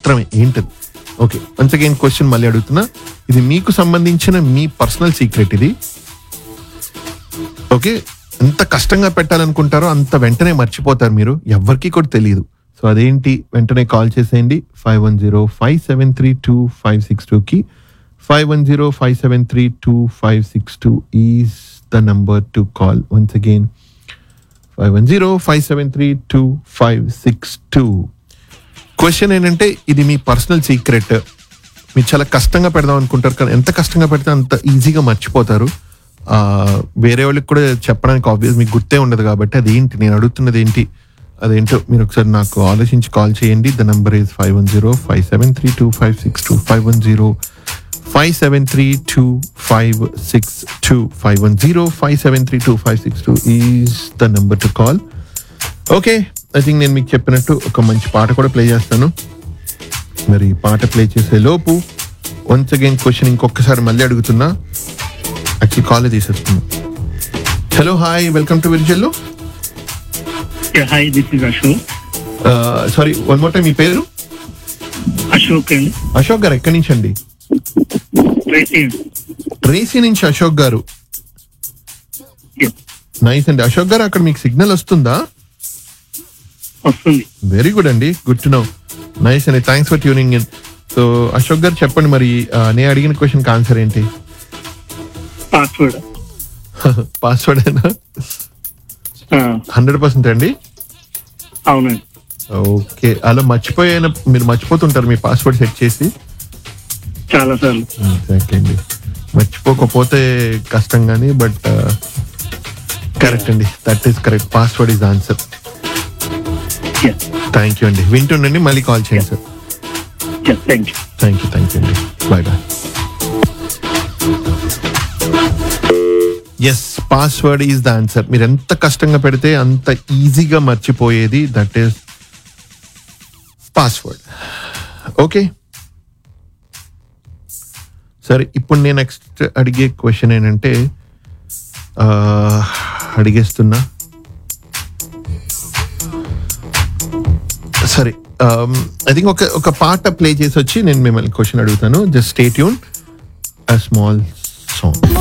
మాత్రమే ఏంటది okay once again question మళ్ళీ అడుగుతున్నా ఇది మీకు సంబంధించిన మీ పర్సనల్ సీక్రెట్ ఇది ఓకే ఎంత కష్టంగా పెట్టాలనుకుంటారో అంత వెంటనే మర్చిపోతారు మీరు ఎవరికి కూడా తెలియదు సో అదేంటి వెంటనే కాల్ చేసేయండి five one zero five seven three two five six టూకి five one zero five seven three two five six two is the number to call once again five one zero five seven three two five six two question ఏంటంటే ఇది మీ personal secret మీరు చాలా కష్టంగా పెడదాం అనుకుంటారు కానీ ఎంత కష్టంగా పెడితే అంత ఈజీగా మర్చిపోతారు ఆ, వేరే వాళ్ళకి కూడా చెప్పడానికి ఆబ్వియస్ మీకు గుర్తే ఉండదు కాబట్టి అదేంటి నేను అడుగుతున్నది ఏంటి అదేంటో మీరు ఒకసారి నాకు ఆలోచించి కాల్ చేయండి the number is five one zero five seven three two five six two five one zero five seven three two five six two five one zero five seven three two five six two is the number to call okay I think నేను మీకు చెప్పినట్టు ఒక మంచి పాట కూడా play చేస్తాను మరి పాట ప్లే చేసే లోపు వన్స్ అగైన్ క్వశ్చన్ ఇంకొకసారి మళ్ళీ అడుగుతున్నా యాక్చువల్లీ కాలే తీసేస్తున్నా hello hi welcome to Virijallu Yeah, hi, this is Ashok. Sorry one more time మీ పేరు Ashok and అశోక్ గారు ఎక్కడి నుంచి అండి Tracy. ట్రేసీ నుంచి అశోక్ గారు Yeah, నైస్ అండి అశోక్ గారు అక్కడ మీకు సిగ్నల్ వస్తుందా వస్తుంది వెరీ గుడ్ అండి గుడ్ టు నో నైస్ అండి thanks for tuning in so Ashok గారు చెప్పండి మరి ఆ, నేను అడిగిన క్వశ్చన్ ఆన్సర్ ఏంటి పాస్వర్డ్ పాస్వర్డ్ అయినా హండ్రెడ్ పర్సెంట్ అండి అవునండి ఓకే అలా మర్చిపోయిన మీరు మర్చిపోతుంటారు మీ పాస్వర్డ్ సెట్ చేసి చాలా సార్లు ఎగ్జాక్ట్లీ అండి మర్చిపోకపోతే కష్టం కానీ బట్ కరెక్ట్ అండి that is correct password is answer Yeah, thank you అండి వింటుండండి మళ్ళీ కాల్ చేయండి sir yeah, thank you. Thank you thank you అండి bye bye yes password is the answer మీరు ఎంత కష్టంగా పెడితే అంత ఈజీగా మర్చిపోయేది దట్ ఈస్ పాస్వర్డ్ ఓకే సరే ఇప్పుడు నేను నెక్స్ట్ అడిగే క్వశ్చన్ ఏంటంటే ఆ, అడిగేస్తున్నా సరే ఐ థింక్ ఒక ఒక పాట ప్లే చేసి వచ్చి నేను మిమ్మల్ని క్వశ్చన్ అడుగుతాను జస్ట్ స్టేట్ యూన్ అ స్మాల్ సాంగ్